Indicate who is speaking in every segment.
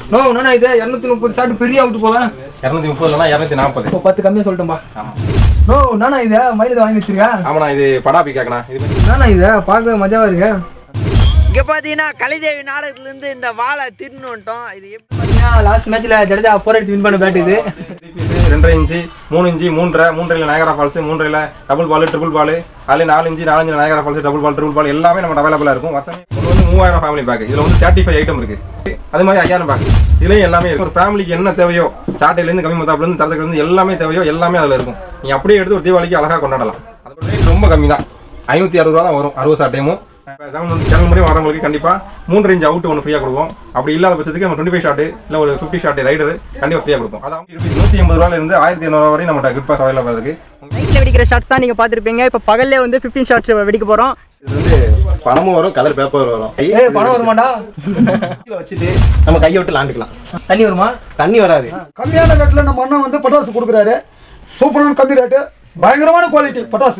Speaker 1: No என்ன இது இரநூத்தி முப்பது ஷாட் பெரிய அவுட் போவேன்
Speaker 2: இரநூத்தி முப்பது இல்லைனா இரநூத்தி நாற்பது
Speaker 1: இப்போ பத்து கம்மியாக சொல்லிட்டேன்பா
Speaker 2: ஆமா
Speaker 1: நோ நானா இது மைலேஜ் வாங்கி வச்சிருக்கேன்
Speaker 2: ஆமாண்ணா இது படா பிக்காக்கண்ணா இது
Speaker 1: நானா இது பார்க்க மஜாவா இருக்கு
Speaker 3: இங்க பாத்தீங்கன்னா கலைதேவி நாடகத்துல இருந்து இந்த வாழை திருன்னு வந்துட்டோம் இது எப்படி
Speaker 1: பார்த்தீங்கன்னா லாஸ்ட் மேட்ச்ல ஜடேஜா ஃபோர் அடிச்சு வின் பண்ண பேட் இது
Speaker 2: பீஸ் ரெண்டரை இன்ச்சு மூணு இன்ச்சு மூன்றரை மூன்றையில் நயகரா ஃபால்ஸ் மூன்றையில் டபுள் பால் ட்ரிபிள் பால் அதுலேயே நாலு இன்ச்சு நாலஞ்சு Niagara Falls double ball triple ball எல்லாமே நம்ம அவைலபிளாக இருக்கும் வருஷமே இது வந்து மூவாயிரம் ஃபேமிலி பேக் இதில் வந்து தேர்ட்டி ஃபைவ் ஐட்டம் இருக்கு அது மாதிரி ஐயாயிரம் பேக் இதுலேயும் எல்லாமே இருக்கும் ஒரு ஃபேமிலிக்கு என்ன தேவையோ சாட்டையிலேருந்து கம்மி மத்தாப்புலேருந்து தரத்துலேருந்து எல்லாமே தேவையோ எல்லாமே அதில் இருக்கும் நீங்கள் அப்படியே எடுத்து ஒரு தீபாவளிக்கு அழகாக கொண்டாடலாம் அதோட ரேட் ரொம்ப கம்மி தான் ஐநூற்றி அறுபது ரூபா தான் வரும் அறுபது சாட்டையும் செவன் வந்து சேனல் முறையும் வரவங்களுக்கு கண்டிப்பாக மூணு ரேஞ்ச் அவுட் ஒன்று ஃப்ரீயாக கொடுப்போம் அப்படி இல்லாத பட்சத்துக்கு நம்ம டுவெண்ட்டி ஃபைவ் ஷாட் இல்லை ஒரு ஃபிஃப்டி ஷாட் ரைடர் கண்டிப்பாக ஃப்ரீயாக கொடுப்போம் அதாவது ருபீஸ் நூற்றி எண்பது ரூபாயில இருந்து ஆயிரத்தி இரநூறுவா வரையும் நம்மகிட்ட கிட் பாஸ் அவைலபிள் இருக்கு
Speaker 3: நைட்ல வெடிக்கிற ஷாட்ஸ் தான் நீங்க பாத்திருப்பீங்க இப்ப பகல்ல வந்து 15 ஷாட்ஸ் வெடிக்க போறோம்
Speaker 2: இது வந்து பணமும் வரும் கலர் பேப்பர் வரும்
Speaker 1: ஏ பணம் வருமாடா
Speaker 2: கையில் வச்சுட்டு நம்ம கையை விட்டு லாண்டுக்கலாம்
Speaker 1: தண்ணி வருமா
Speaker 2: தண்ணி வராது
Speaker 4: கம்மியான ரேட்டில் நம்ம அண்ணன் வந்து பட்டாசு கொடுக்குறாரு சூப்பரான கம்மி ரேட்டு பயங்கரமான குவாலிட்டி பட்டாசு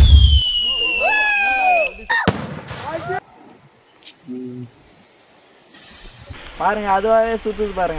Speaker 3: பாருங்க அதுவாவே சுத்துது பாருங்க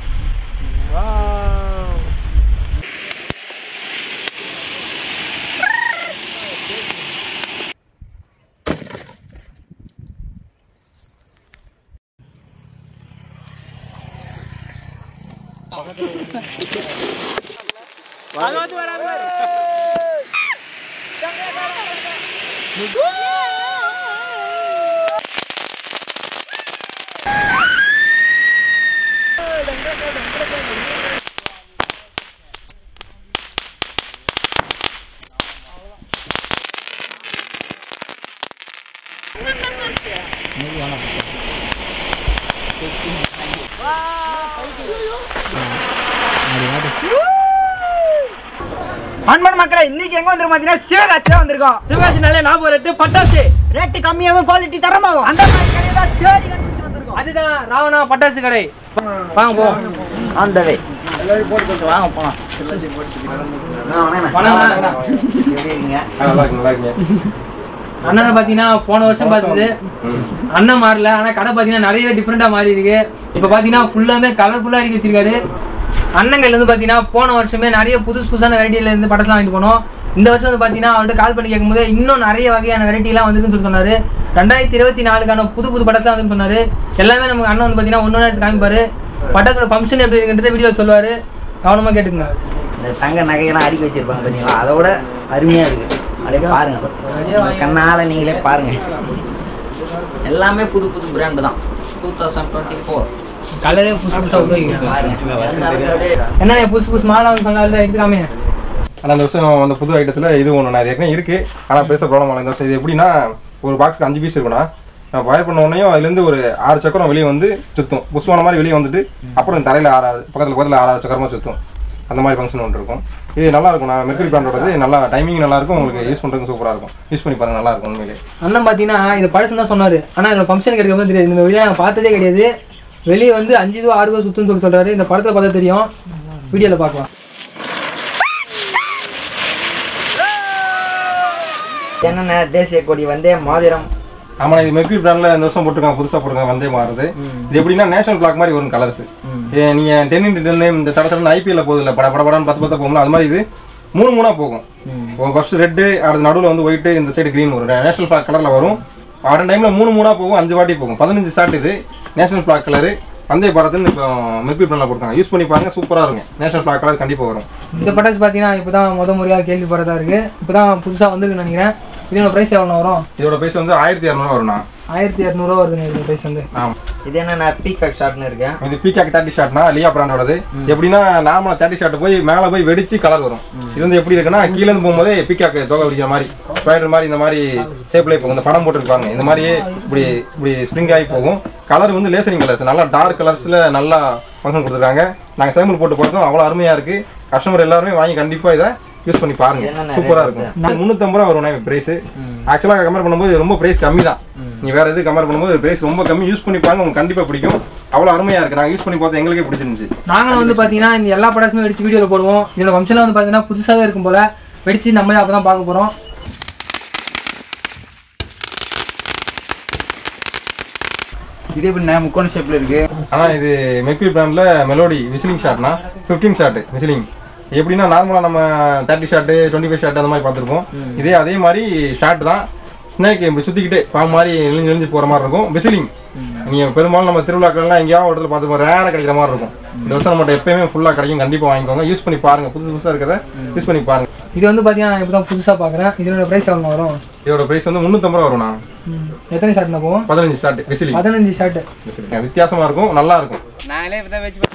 Speaker 3: அன்பன் மக்களை இன்னைக்கு எங்க வந்திருக்கோம் பாத்தீங்கன்னா சிவகாசியா வந்திருக்கோம்
Speaker 1: சிவகாசி நல்ல ஞாபகம் ரெட்டு பட்டாசு
Speaker 3: ரேட்டு கம்மியாகவும் குவாலிட்டி தரமாகும் அந்த மாதிரி கடையை தான் தேடி கண்டுபிடிச்சு வந்திருக்கோம்
Speaker 1: அதுதான் ராவணா பட்டாசு கடை வாங்க போ
Speaker 3: அந்த வே வாங்க போலாம்
Speaker 1: வணக்கம்.
Speaker 3: எப்படி இருக்கீங்க
Speaker 2: நல்லா இருக்கு நல்லா இருக்குங்க
Speaker 1: அண்ணனை பார்த்தீங்கன்னா போன வருஷம் பார்த்தது
Speaker 2: ம்.
Speaker 1: அண்ணன் மாறல ஆனால் கடை பார்த்தீங்கன்னா நிறைய டிஃப்ரெண்ட்டாக மாறி இருக்கு இப்போ பார்த்தீங்கன்னா ஃபுல்லாமே கலர்ஃபுல்லாக அடிக்க வச்சிருக்காரு அண்ணங்கள்ல இருந்து பார்த்தீங்கன்னா போன வருஷமே நிறைய புதுசு புதுசான வெரைட்டில இருந்து படம்லாம் வாங்கிட்டு போனோம் இந்த வருஷம் வந்து பார்த்தீங்கன்னா அவர்கிட்ட கால் பண்ணி கேட்கும்போது இன்னும் நிறைய வகையான வெரைட்டிலாம் வந்துருக்குன்னு சொல்லி சொன்னாரு ரெண்டாயிரத்தி இருபத்தி நாலுக்கான புது புது படம்லாம் வந்து சொன்னாரு எல்லாமே நமக்கு அண்ணன் வந்து பார்த்தீங்கன்னா ஒன்று எடுத்து காமிப்பாரு பட்டத்தோட ஃபங்க்ஷன் எப்படி இருக்குன்றத வீடியோ சொல்லுவார் கவனமாக கேட்டுங்க
Speaker 3: இந்த தங்க நகையெல்லாம் அடுக்கி வச்சிருப்பாங்க பார்த்தீங்களா அதோட அருமையா இருக்கு அப்படியே பாருங்க உங்க கண்ணால நீங்களே பாருங்க எல்லாமே புது புது பிராண்டு தான் டூ தௌசண்ட் டுவெண்ட்டி ஃபோர்
Speaker 1: கலரே புதுசு புதுசாக உருவாக்கிருக்கு
Speaker 3: பாருங்க எந்த அளவுக்கு அப்படியே
Speaker 1: என்னண்ணே புதுசு புதுசு மாலை வந்து சொன்னால எடுத்து காமிங்க
Speaker 2: ஆனால் அந்த வருஷம் அந்த புது ஐட்டத்தில் இது ஒன்று நான் இது ஏற்கனவே இருக்குது ஆனால் பேச ப்ராப்ளம் இல்லை இந்த வருஷம் இது எப்படின்னா ஒரு பாக்ஸ்க்கு அஞ்சு பீஸ் இருக்கும்னா நான் ஃபயர் பண்ண உடனே அதுலேருந்து ஒரு ஆறு சக்கரம் வெளியே வந்து சுற்றும் புஷ்வான மாதிரி வெளியே வந்துட்டு அப்புறம் தரையில் ஆறு ஆறு பக்கத்தில் பக்கத்தில் ஆறு ஆறு சக்கரமாக சுற்றும் அந்த மாதிரி ஃபங்க்ஷன் ஒன்று இருக்கும் இது நல்லா இருக்கும் நான் மெர்கரி பிராண்டோடது நல்லா டைமிங் நல்லா இருக்கும் உங்களுக்கு யூஸ் பண்ணுறதுக்கு சூப்பராக இருக்கும் யூஸ் பண்ணி பாருங்க நல்லா இருக்கும் உண்மையிலே
Speaker 1: அண்ணன் பார்த்தீங்கன்னா இது பழசு தான் சொன்னார் ஆனால் இதில் ஃபங்க்ஷன் கிடைக்கும் தெரியாது இந்த வீடியோ நாங்கள் பார்த்ததே கிடையாது வெளியே வந்து அஞ்சு ரூபா ஆறு ரூபா சுற்றுன்னு சொல்லி சொல்கிறாரு இந்த படத்தில் பார்த்தா தெரியும் வீடியோவில் பார்க்கலாம்
Speaker 3: என்னென்ன தேசிய கொடி வந்தே மாதிரம்
Speaker 2: ஆமாம் இது மெர்கரி பிராண்டில் இந்த வருஷம் போட்டிருக்காங்க புதுசாக போட்டிருக்காங்க வந்தே மாறுது இது எப்படின்னா நேஷனல் பிளாக் மாதிரி வரும் கலர்ஸ் நீங்கள் டென் இன்ட்டு டென்னு இந்த சட சடன்னு ஐபிஎல்ல போகுது இல்லை பட பட படன்னு பத்து பத்தா போகும்ல அது மாதிரி இது மூணு மூணாக போகும் ஃபர்ஸ்ட் ரெட்டு அடுத்து நடுவில் வந்து ஒயிட்டு இந்த சைடு க்ரீன் வரும் நேஷனல் ஃபிளாக் கலரில் வரும் ஆறு டைமில் மூணு மூணாக போகும் அஞ்சு வாட்டி போகும் பதினஞ்சு ஷாட் இது நேஷனல் ஃபிளாக் கலரு வந்தே பாரத்னு இப்போ மெர்கரி பிராண்டில் போட்டிருக்காங்க யூஸ் பண்ணி பாருங்க சூப்பராக இருக்கும் நேஷனல் ஃபிளாக் கலர் கண்டிப்பாக வரும்
Speaker 1: இந்த பட்டாசு பார்த்தீங்கன்னா இப்போ தான் முத முறையாக கேள்விப்படுறதா இருக்குது இப்போ தான் புதுசாக வந்திருக்குன்னு நினைக்கிறேன் இதோட ப்ரைஸ் எவ்வளோ வரும்
Speaker 2: இதோட ப்ரைஸ் வந்து ஆயிரத்தி இரநூறுவா வரும்ண்ணா
Speaker 1: ஆயிரத்தி இரநூறுவா வருதுங்க இதோட ப்ரைஸ் வந்து
Speaker 2: ஆமாம்
Speaker 3: இது என்னென்ன பீகாக் ஷாட்னு இருக்கேன்
Speaker 2: இது பீகாக் தேர்ட்டி ஷாட்னா லியா பிராண்டோடது எப்படின்னா நார்மலாக தேர்ட்டி ஷாட் போய் மேலே போய் வெடிச்சு கலர் வரும் இது வந்து எப்படி இருக்குன்னா கீழேருந்து போகும்போதே பீகாக் தொகை வெடிக்கிற மாதிரி ஸ்பைடர் மாதிரி இந்த மாதிரி ஷேப்லேயே போகும் இந்த படம் போட்டுருப்பாங்க இந்த மாதிரியே இப்படி இப்படி ஸ்ப்ரிங் ஆகி போகும் கலர் வந்து லேசரிங் கலர்ஸ் நல்லா டார்க் கலர்ஸில் நல்லா ஃபங்க்ஷன் கொடுத்துருக்காங்க நாங்கள் சேம்பிள் போட்டு பார்த்தோம் அவ்வளோ அருமையாக இருக்குது கஸ்டமர் எல்லாருமே வாங்கி கண்டிப்பாக இதை யூஸ் பண்ணி பாருங்க
Speaker 3: என்னென்ன
Speaker 2: சூப்பராக இருக்கும் முந்நூற்றம்பது ரூபா வரும் பிரைஸ் ஆக்சுவலாக கம்பேர் பண்ணும்போது ரொம்ப பிரைஸ் கம்மி தான் நீ வேற எது கம்பேர் பண்ணும்போது பிரைஸ் ரொம்ப கம்மி யூஸ் பண்ணி பாருங்க உங்களுக்கு கண்டிப்பாக பிடிக்கும் அவ்வளோ அருமையாக இருக்குது நாங்கள் யூஸ் பண்ணி பார்த்தா எங்களுக்கே பிடிச்சிருந்துச்சு
Speaker 1: நாங்களும் வந்து பார்த்தீங்கன்னா இந்த எல்லா பட்டாசுமே வெடிச்சு வீடியோவில் போடுவோம் இதோட ஃபங்க்ஷனில் வந்து பார்த்தீங்கன்னா புதுசாகவே இருக்கும் போல் வெடிச்சு நம்மளே அப்போ தான் பார்க்க போகிறோம்
Speaker 5: இது எப்படி முக்கோண ஷேப்ல இருக்கு
Speaker 2: ஆனால் இது மெக்வி பிராண்டில் மெலோடி விசிலிங் ஷாட்னா ஃபிஃப்டீன் ஷாட்டு விசிலிங் எப்படின்னா நார்மலாக நம்ம thirty shot twenty five shot அந்த மாதிரி பார்த்துருப்போம் இதே அதே மாதிரி ஷாட் தான் ஸ்னேக் இப்படி சுற்றிக்கிட்டே பாம்பு மாதிரி எழிஞ்சு எழிஞ்சு போகிற மாதிரி இருக்கும் விசிலிங் நீங்கள் பெரும்பாலும் நம்ம திருவிழாக்கள்லாம் எங்கேயாவது ஒரு இடத்துல பார்த்துப்போம் ரேராக கிடைக்கிற மாதிரி இருக்கும் இந்த வருஷம் நம்மகிட்ட எப்பயுமே ஃபுல்லாக கிடைக்கும் கண்டிப்பாக வாங்கிக்கோங்க யூஸ் பண்ணி பாருங்க புதுசு புதுசாக இருக்கிறத யூஸ் பண்ணி பாருங்க
Speaker 1: இது வந்து பார்த்தீங்கன்னா நான் இப்போ தான் புதுசாக பார்க்குறேன் இதோட ப்ரைஸ் எவ்வளோ வரும்
Speaker 2: இதோட ப்ரைஸ் வந்து முந்நூற்றம்பது ரூபா வரும்ண்ணா
Speaker 1: ம். எத்தனை ஷாட்னா போகும்
Speaker 2: பதினஞ்சு ஷாட் விசிலிங்
Speaker 1: பதினஞ்சு ஷாட்டு
Speaker 2: விசிலிங் வித்தியாசமாக இருக்கும் நல்லா இருக்கும்
Speaker 5: நாங்களே இப்பதான் வச்சு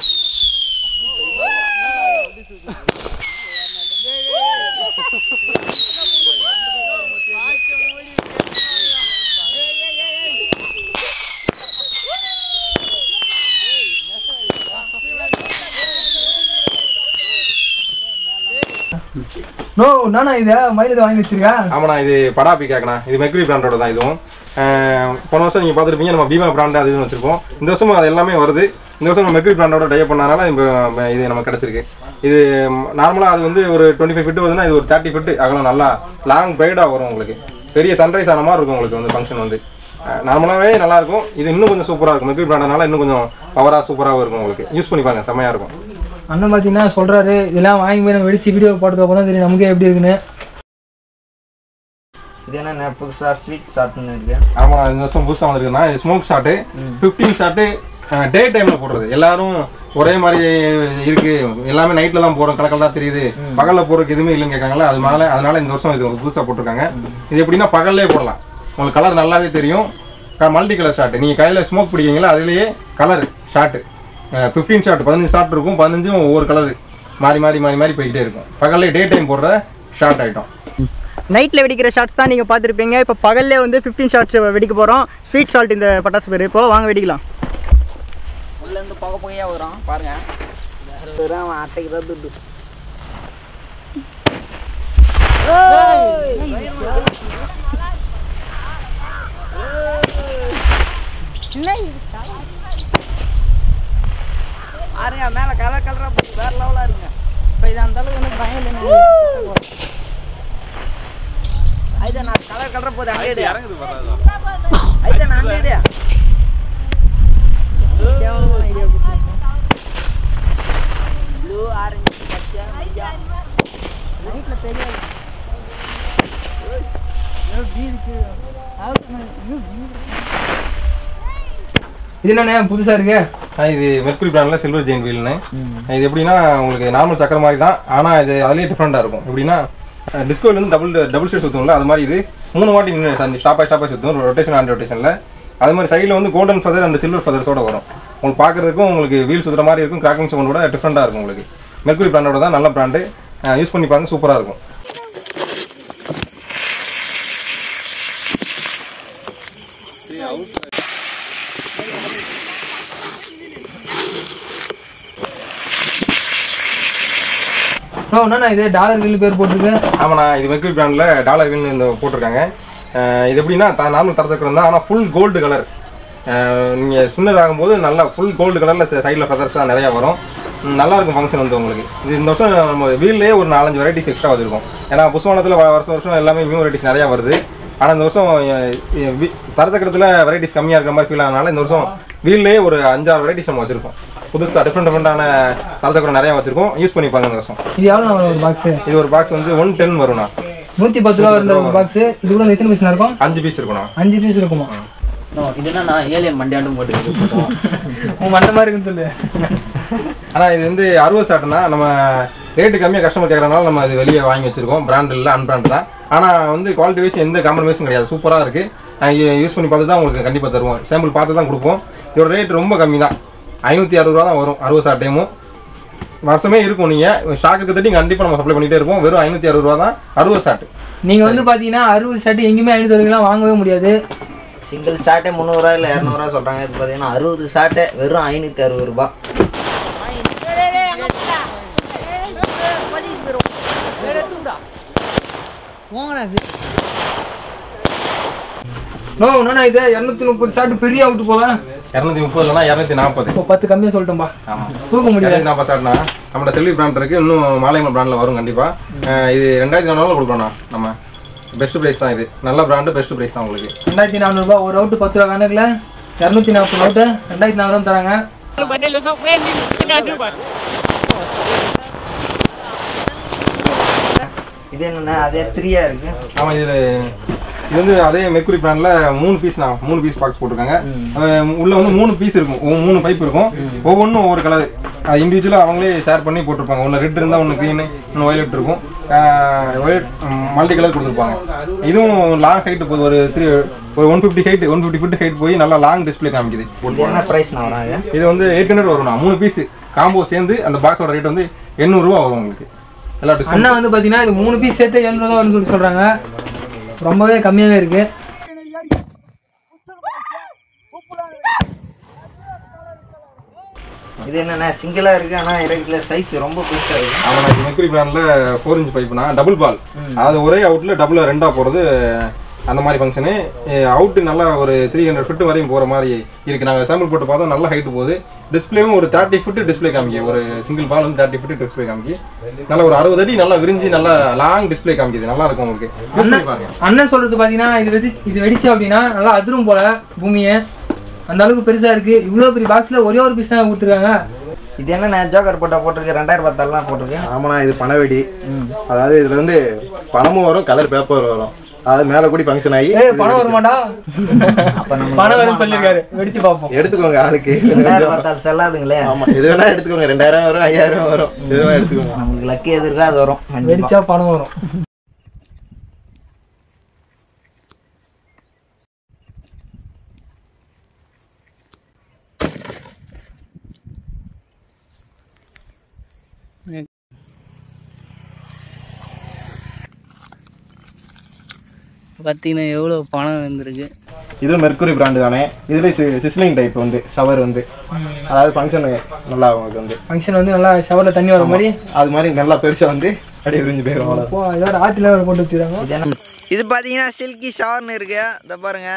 Speaker 1: நோ நானா இதை மயில் வாங்கி வச்சிருக்கேன்
Speaker 2: ஆமாண்ணா இது படாபி கேக்கண்ணா இது மெக்ரி பிராண்டோட தான் இதுவும் அஹ் போன வருஷம் நீங்கள் பார்த்துருப்பீங்க நம்ம பீமா பிராண்டு அது இதுன்னு வச்சிருப்போம் இந்த வருஷமும் அது எல்லாமே வருது இந்த வருஷம் நம்ம மெக்ரி பிராண்டோட டை பண்ணனால இப்போ இது நமக்கு கிடச்சிருக்கு இது நார்மலாக அது வந்து ஒரு டுவெண்ட்டி ஃபைவ் ஃபிட் வருதுன்னா இது ஒரு தேர்ட்டி ஃபிட் அகலம் நல்லா லாங் பிரைடாக வரும் உங்களுக்கு பெரிய சன்ரைஸ் ஆன மாதிரி இருக்கும் உங்களுக்கு வந்து ஃபங்க்ஷன் வந்து நார்மலாகவே நல்லா இருக்கும் இது இன்னும் கொஞ்சம் சூப்பராக இருக்கும் மெக்ரி பிராண்டனால இன்னும் கொஞ்சம் பவராக சூப்பராகவும் இருக்கும் உங்களுக்கு யூஸ் பண்ணி பாருங்க செம்மையாக இருக்கும்
Speaker 1: அண்ணன் பார்த்தீங்கன்னா சொல்கிறாரு இதெல்லாம் வாங்கி போய் நம்ம வெடிச்சு வீடியோ போட்டதுக்கு அப்புறம் தான் தெரியும் நமக்கே எப்படி இருக்குன்னு
Speaker 3: இது என்ன புதுசா ஸ்வீட் ஷாட்னு இருக்கு
Speaker 2: ஆமாம் இந்த வருஷம் புதுசாக வந்திருக்குன்னா இது smoke shot fifteen shot day டைமில் போடுறது எல்லாரும் ஒரே மாதிரி இருக்கு எல்லாமே நைட்டில் தான் போகிறோம் கலர் கலராக தெரியுது பகலில் போகிறதுக்கு எதுவுமே இல்லைன்னு கேட்காங்களா அது மேலே அதனால இந்த வருஷம் இது புதுசாக போட்டிருக்காங்க இது எப்படின்னா பகல்லே போடலாம் உங்களுக்கு கலர் நல்லாவே தெரியும் மல்டி கலர் ஷாட்டு நீங்கள் கையில் ஸ்மோக் பிடிக்கிறீங்களா அதுலேயே கலர் ஷாட்டு ஃபிஃப்டீன் ஷாட் பதினஞ்சு ஷாட் இருக்கும் பதினஞ்சும் ஒவ்வொரு கலர் மாறி மாறி மாறி மாறி போய்கிட்டே இருக்கும் பகல்லே டே டைம் போடுற ஷார்ட் ஐட்டம்
Speaker 6: நைட்டில் வெடிக்கிற ஷாட்ஸ் தான் நீங்கள் பார்த்துருப்பீங்க இப்போ பகல்லே வந்து ஃபிஃப்டீன் ஷாட்ஸ் வெடிக்க போகிறோம் ஸ்வீட் சால்ட் இந்த பட்டாசு பேர் இப்போ வாங்க வெடிக்கலாம்
Speaker 3: உள்ளேருந்து புகை புகையா வரும் பாருங்க வெறும் அவன் அட்டைக்கு தான் துட்டு பாருங்க மேல கலர் கலரா போட்டு வேற லெவலா இருங்க இப்போ இது அந்த அளவுக்கு எனக்கு பயம் இல்லை ஐயா நான் கலர் கலரா போகுது அங்கே ஐயா நான் அங்கே ப்ளூ ஆரஞ்சு பச்சை மஞ்சள் நைட்டில் தெரியாது
Speaker 1: இது என்னண்ணே புதுசாக இருக்கு
Speaker 2: ஆ, இது மெர்க்குரி பிராண்டில் சில்வர் ஜெயின் வீல்னு இது எப்படின்னா உங்களுக்கு நார்மல் சக்கர மாதிரி தான் ஆனால் இது அதுலேயே டிஃப்ரெண்ட்டாக இருக்கும் எப்படின்னா டிஸ்கோலேருந்து டபுள் டபுள் ஸ்டேட் சுற்றும்ல அது மாதிரி இது மூணு வாட்டி நின்று ஸ்டாப் ஆகி ஸ்டாப் ஆகி சுற்றும் ரொட்டேஷன் அண்ட் ரொட்டேஷனில் அது மாதிரி சைடில் வந்து கோல்டன் ஃபெதர் அண்ட் சில்வர் ஃபெதர்ஸோட வரும் உங்களுக்கு பார்க்குறதுக்கும் உங்களுக்கு வீல் சுற்றுற மாதிரி இருக்கும் கிராக்கிங் சவுண்டோட டிஃப்ரெண்ட்டாக இருக்கும் உங்களுக்கு மெர்க்குரி பிராண்டோட தான் நல்ல பிராண்டு யூஸ் பண்ணி பாருங்க சூப்பராக இருக்கும்
Speaker 1: ப்ரோ என்னண்ணா இது டாலர் வீல் பேர் போட்டிருக்கு
Speaker 2: ஆமாண்ணா இது மெர்க்குரி பிராண்டில் டாலர் வீல்னு இந்த போட்டிருக்காங்க அஹ் இது எப்படின்னா த நார்மல் தரத்துக்கு தான் ஆனால் ஃபுல் கோல்டு கலர் நீங்கள் ஸ்பின்னர் ஆகும்போது நல்லா ஃபுல் கோல்டு கலரில் சைடில் ஃபெதர்ஸ்லாம் நிறையா வரும் ம், நல்லா இருக்கும் ஃபங்க்ஷன் வந்து உங்களுக்கு இது இந்த வருஷம் நம்ம வீல்லே ஒரு நாலஞ்சு வெரைட்டிஸ் எக்ஸ்ட்ரா வந்திருக்கும் ஏன்னா புஷ்வானத்தில் வருஷம் வருஷம் எல்லாமே நியூ வெரைட்டிஸ் நிறையா வருது ஆனால் இந்த வருஷம் தரத்தக்கடத்தில் வெரைட்டிஸ் கம்மியாக இருக்கிற மாதிரி ஃபீல் ஆனதுனால இந்த வருஷம் வீல்லே ஒரு அஞ்சாறு வெரைட்டிஸ் நம்ம வச்சுருக்கோம் புதுசாக டிஃப்ரெண்ட் டிஃப்ரெண்டான தரத்தக்கடம் நிறையா வச்சுருக்கோம் யூஸ் பண்ணி பாருங்க இந்த வருஷம்
Speaker 1: இது எவ்வளோ வரும் ஒரு பாக்ஸு
Speaker 2: இது ஒரு பாக்ஸ் வந்து ஒன் டென் வரும்ண்ணா
Speaker 1: நூற்றி பத்து ரூபா இருந்த ஒரு பாக்ஸு இது கூட எத்தனை பீஸ் இருக்கும்
Speaker 2: அஞ்சு பீஸ் இருக்குண்ணா
Speaker 1: அஞ்சு பீஸ் இருக்குமா
Speaker 7: இது என்ன நான் ஏலியன் மண்டியாண்டும் போட்டு
Speaker 1: உன் மண்ட மாதிரி இருக்குன்னு சொல்லு
Speaker 2: ஆனால் இது வந்து அறுபது சாட்டுனா நம்ம ரேட்டு கம்மியாக கஸ்டமர் கேட்குறனால நம்ம இது வெளியே வாங்கி வச்சிருக்கோம் பிராண்ட் இல்லை அன்பிராண்ட் தான் ஆனால் வந்து குவாலிட்டி வைஸ் எந்த காம்ப்ரமைஸும் கிடையாது சூப்பராக இருக்குது யூஸ் பண்ணி பார்த்து தான் உங்களுக்கு கண்டிப்பாக தருவோம் சாம்பிள் பார்த்து தான் கொடுப்போம் இதோட ரேட் ரொம்ப கம்மி தான் ஐநூற்றி அறுபது ரூபா தான் வரும் அறுபது சாட் டைமும் வருஷமே இருக்கும் நீங்கள் ஸ்டாக்கு தட்டி கண்டிப்பாக நம்ம சப்ளை பண்ணிகிட்டே இருப்போம் வெறும் ஐநூற்றி அறுபது ரூபா தான் அறுபது சாட்டு
Speaker 1: நீங்கள் வந்து பார்த்தீங்கன்னா அறுபது ஷர்ட் எங்கேயுமே ஐநூறு வாங்கவே முடியாது
Speaker 3: சிங்கிள் ஷார்ட்டே முந்நூறுரூவா இல்லை இரநூறுவா சொல்கிறாங்க இது பார்த்தீங்கன்னா அறுபது ஷார்ட்டே வெறும் ஐநூற்றி அறுபது ரூபா
Speaker 1: நோ என்னண்ணா இது இரநூத்தி முப்பது ஷர்ட் பெரிய அவுட்டு போல
Speaker 2: இரநூத்தி முப்பது இல்லைனா இரநூத்தி நாற்பது
Speaker 1: இப்போ பத்து கம்மியாக சொல்லிட்டோம்பா
Speaker 2: ஆமாம்
Speaker 1: தூக்க முடியாது
Speaker 2: இரநூத்தி நாற்பது சாட்னா நம்மளோட செல்வி பிராண்ட் இருக்குது இன்னும் மாலையம்மன் பிராண்டில் வரும் கண்டிப்பாக இது ரெண்டாயிரத்தி நானூறுவா கொடுக்குறோண்ணா நம்ம பெஸ்ட் ப்ரைஸ் தான் இது நல்ல பிராண்டு பெஸ்ட் ப்ரைஸ் தான் உங்களுக்கு
Speaker 1: ரெண்டாயிரத்தி நானூறுபா ஒரு அவுட்டு பத்து ரூபா கணக்கில் இரநூத்தி நாற்பது நோட்டு ரெண்டாயிரத்தி நானூறு தராங்க
Speaker 3: இது என்னண்ணா அதே த்ரீயா இருக்கு
Speaker 2: ஆமாம் இதில் இது வந்து அதே மெர்க்குரி பிராண்டில் மூணு பீஸ் நான் மூணு பீஸ் பாக்ஸ் போட்டிருக்காங்க அஹ் உள்ள வந்து மூணு பீஸ் இருக்கும் ஒவ்வொரு மூணு பைப் இருக்கும் ஒவ்வொன்றும் ஒவ்வொரு கலர் இண்டிவிஜுவலாக அவங்களே ஷேர் பண்ணி போட்டிருப்பாங்க ஒன்று ரெட் இருந்தால் ஒன்று க்ரீனு ஒன்று வயலட் இருக்கும் வயலட் மல்டி கலர் கொடுத்துருப்பாங்க இதுவும் லாங் ஹைட்டு போகுது ஒரு த்ரீ ஒரு one fifty height one fifty feet height போய் நல்லா லாங் டிஸ்ப்ளே காமிக்குது
Speaker 3: இது என்ன ப்ரைஸ் நான் வரும் இது
Speaker 2: இது வந்து எயிட் ஹண்ட்ரட் வரும்ண்ணா மூணு பீஸ் காம்போ சேர்ந்து அந்த பாக்ஸோட ரேட் வந்து எண்ணூறுரூவா வரும் உங்களுக்கு எல்லா டிஸ்கவுண்ட்
Speaker 1: அண்ணா வந்து பார்த்தீங்கன்னா இது மூணு பீஸ் சேர்த்து எழுநூறு தான் வரும்னு சொல்லி சொல்கிறாங்க ரொம்பவே கம்மியாகவே இருக்குது
Speaker 3: இது என்னண்ணா சிங்கிளா இருக்கு ஆனா இறக்கல சைஸ் ரொம்ப பெருசா இருக்கு
Speaker 2: ஆமாண்ணா இது மெர்க்குரி பிராண்டில் ஃபோர் இன்ச் பைப்புனா டபுள் பால் அது ஒரே அவுட்டில் டபுள் ரெண்டாக போகிறது அந்த மாதிரி ஃபங்க்ஷனு அவுட்டு நல்லா ஒரு த்ரீ ஹண்ட்ரட் ஃபிட் வரையும் போகிற மாதிரி இருக்குது நாங்கள் சாம்பிள் போட்டு பார்த்தோம் நல்லா ஹைட்டு போகுது டிஸ்பிளேவும் ஒரு தேர்ட்டி ஃபுட்டு டிஸ்ப்ளே காமிக்கு ஒரு சிங்கிள் பால் வந்து தேர்ட்டி ஃபுட்டு டிஸ்ப்ளே காமிக்கு நல்லா ஒரு அறுபது அடி நல்லா விரிஞ்சு நல்லா லாங் டிஸ்ப்ளே காமிக்குது நல்லா இருக்கும் உங்களுக்கு யூஸ் பண்ணி பாருங்க
Speaker 1: அண்ணன் சொல்றது பார்த்தீங்கன்னா இது வெடி இது வெடிச்சு அப்படின்னா நல்லா அதிரும் போல பூமியை அந்த அளவுக்கு பெருசாக இருக்குது இவ்வளோ பெரிய பாக்ஸில் ஒரே ஒரு பீஸ் தான் கொடுத்துருக்காங்க
Speaker 3: இது என்னண்ணா ஜோக்கர் போட்டா போட்டிருக்கு ரெண்டாயிரம் பத்தாலாம் போட்டிருக்கு
Speaker 8: ஆமாண்ணா இது பணவெடி அதாவது இதுல வந்து பணமும் வரும் கலர் பேப்பர் வரும் அது மேல கூடி ஃபங்க்ஷன் ஆகி
Speaker 1: ஏய் பணம் வர மாட்டா
Speaker 3: அப்ப நம்ம
Speaker 1: பணம் வரும்னு சொல்லியிருக்காரு வெடிச்சு பார்ப்போம்
Speaker 8: எடுத்துக்கோங்க ஆளுக்கு
Speaker 3: ரெண்டாயிரம் பத்தால் செல்லாதுங்களே
Speaker 8: ஆமா இது வேணா எடுத்துக்கோங்க ரெண்டாயிரம் வரும் ஐயாயிரம் வரும் இது வேணா எடுத்துக்கோங்க
Speaker 3: நமக்கு லக்கு எது இருக்கோ அது வரும் கண்டிப்பா.
Speaker 1: வெடிச்சா பணம் வரும்
Speaker 5: பார்த்தீங்கன்னா எவ்வளோ பணம் வந்திருக்கு
Speaker 8: இது மெர்க்குரி பிராண்டு தானே இதுல சிஸ்லிங் டைப் வந்து சவர் வந்து அதாவது ஃபங்க்ஷன் நல்லா ஆகும் இது வந்து
Speaker 1: ஃபங்க்ஷன் வந்து நல்லா ஷவரில் தண்ணி வர மாதிரி
Speaker 8: அது மாதிரி நல்லா பெருசா வந்து அப்படியே விரிஞ்சு போயிடும் அவ்வளோ
Speaker 1: இப்போ இதோட ஆற்றில் போட்டு வச்சுருக்காங்க
Speaker 3: இது என்ன- இது பாத்தீங்கன்னா சில்கி ஷவர்னு இருக்கு இத பாருங்க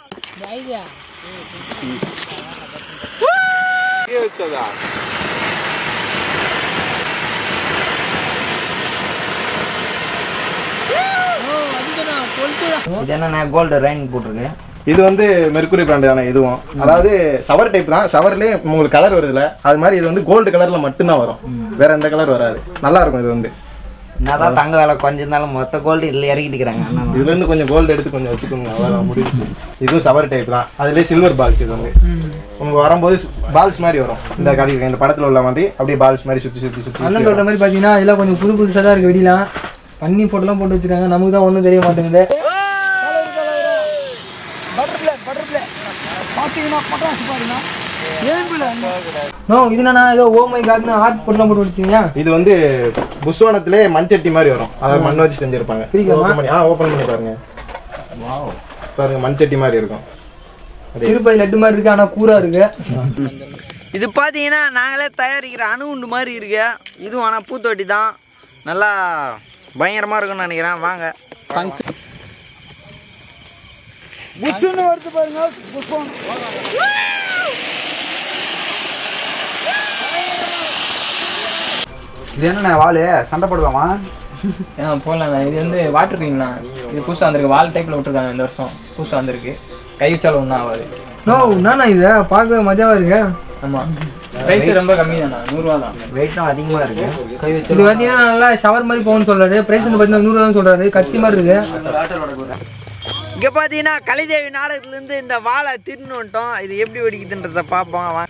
Speaker 3: இது என்னண்ணா கோல்டு ரைன் போட்டிருக்கு
Speaker 8: இது வந்து மெர்க்குரி பிராண்டு தானே இதுவும் அதாவது சவர் டைப் தான் சவர்லேயே உங்களுக்கு கலர் வருதுல அது மாதிரி இது வந்து கோல்டு கலர்ல மட்டும்தான் வரும் வேற எந்த கலர் வராது நல்லா இருக்கும் இது வந்து
Speaker 3: என்னதான் தங்க வேலை கொஞ்சம் இருந்தாலும் மொத்த கோல்டு இதுல இறக்கிட்டு இருக்கிறாங்க அண்ணா
Speaker 8: இதுல இருந்து கொஞ்சம் கோல்டு எடுத்து கொஞ்சம் வச்சுக்கோங்க அவ்வளோ முடிஞ்சு இதுவும் சவர் டைப் தான் அதுலேயே சில்வர் பால்ஸ் இது வந்து உங்களுக்கு வரும்போது பால்ஸ் மாதிரி வரும் இந்த கடி இந்த படத்துல உள்ள மாதிரி அப்படியே பால்ஸ் மாதிரி சுத்தி சுத்தி சுத்தி
Speaker 1: அண்ணன்
Speaker 8: சுத்தி
Speaker 1: சொல்கிற மாதிரி பார்த்தீங்கன்னா இதெல்லாம் கொஞ்சம் புது புதுசாக தான் இருக்குது வெடிலாம் பண்ணி போட்டுலாம் போட்டு வச்சுருக்காங்க நமக்கு தான் ஒன்றும் தெரிய மாட்டேங்குது நோ இது என்னண்ணா ஏதோ ஓ மை காட்னு ஆர்ட் போட்டுலாம் போட்டு வச்சிங்க
Speaker 8: இது வந்து புஸ்வானத்திலே மண்சட்டி மாதிரி வரும் அதாவது மண் வச்சு செஞ்சிருப்பாங்க
Speaker 1: பிரிக்கலாமா?
Speaker 8: ஓப்பன் பண்ணி ஆ ஓப்பன் பண்ணி பாருங்க பாருங்க மண்சட்டி மாதிரி இருக்கும்
Speaker 1: திருப்பதி லட்டு மாதிரி இருக்கு ஆனால் கூரா இருக்கு
Speaker 3: இது பார்த்தீங்கன்னா நாங்களே தயாரிக்கிற அணுகுண்டு மாதிரி இருக்கு இதுவும் ஆனால் பூத்தொட்டி தான் நல்லா பயங்கரமாக இருக்கும்னு நினைக்கிறேன் வாங்க
Speaker 4: புஷ்ஷுன்னு வருது பாருங்க புஷ்பம்
Speaker 5: இது என்னண்ணா வாள் சண்டை போடுவாமா
Speaker 9: ஆ போடலாண்ணா இது வந்து வாட்டர் குயிங்ண்ணா இது புதுசாக வந்திருக்கு வால் டைப்பில் விட்டுருக்காங்க இந்த வருஷம் புதுசாக வந்திருக்கு கை வச்சாலும் ஒன்றும் ஆகாது
Speaker 1: நோ என்னண்ணா இது பார்க்க மஜாவா இருக்கு
Speaker 9: ஆமாம் ப்ரைஸ் ரொம்ப கம்மி தாண்ணா நூறுரூவா தான்
Speaker 3: வெயிட்டும் அதிகமாக இருக்கு
Speaker 9: கை
Speaker 1: இது பார்த்தீங்கன்னா நல்லா ஷவர் மாதிரி போகணும்னு சொல்றாரு பிரைஸ் வந்து பார்த்தீங்கன்னா நூறு தான் சொல்றாரு கத்தி மாதிரி இருக்கு
Speaker 3: இங்கே பார்த்தீங்கன்னா கலைதேவி நாடகத்துலேருந்து இந்த வாழை திருன்னு வந்துட்டோம் இது எப்படி வெடிக்குதுன்றத பார்ப்போம் வாங்க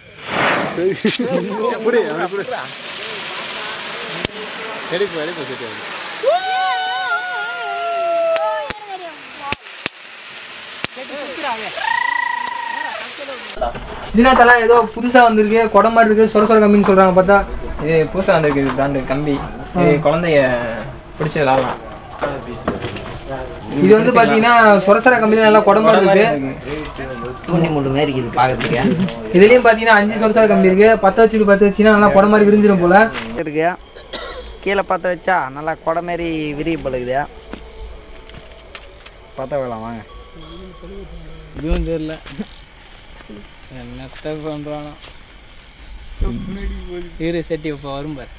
Speaker 1: இதுனா ஏதோ புதுசா வந்திருக்கு குடம் மாதிரி இருக்கு சொர சொர கம்மின்னு சொல்றாங்க பார்த்தா
Speaker 9: இது புதுசாக வந்திருக்கு இது பிராண்டு கம்பி இது குழந்தைய பிடிச்சி விளாடலாம்
Speaker 1: இது வந்து பாத்தீங்கன்னா சொரசர கம்பியில நல்லா குடம் மாதிரி இருக்கு
Speaker 3: தூண்டி முள்ளு மாரி இருக்குது பார்க்கறதுக்கு
Speaker 1: இதுலயும் பாத்தீங்கன்னா அஞ்சு சொரசர கம்பி இருக்கு பத்து வச்சுட்டு பத்து வச்சுன்னா நல்லா குடம் மாதிரி விரிஞ்சிடும் போல
Speaker 3: இருக்கு கீழே பற்ற வச்சா நல்லா கொடை மாரி விரிய பழகுது பற்ற வேலாம் வாங்க
Speaker 5: இதுவும் தெரியல என்னத்த பண்ணுறானோ இரு செட்டி இப்போ வரும் பாரு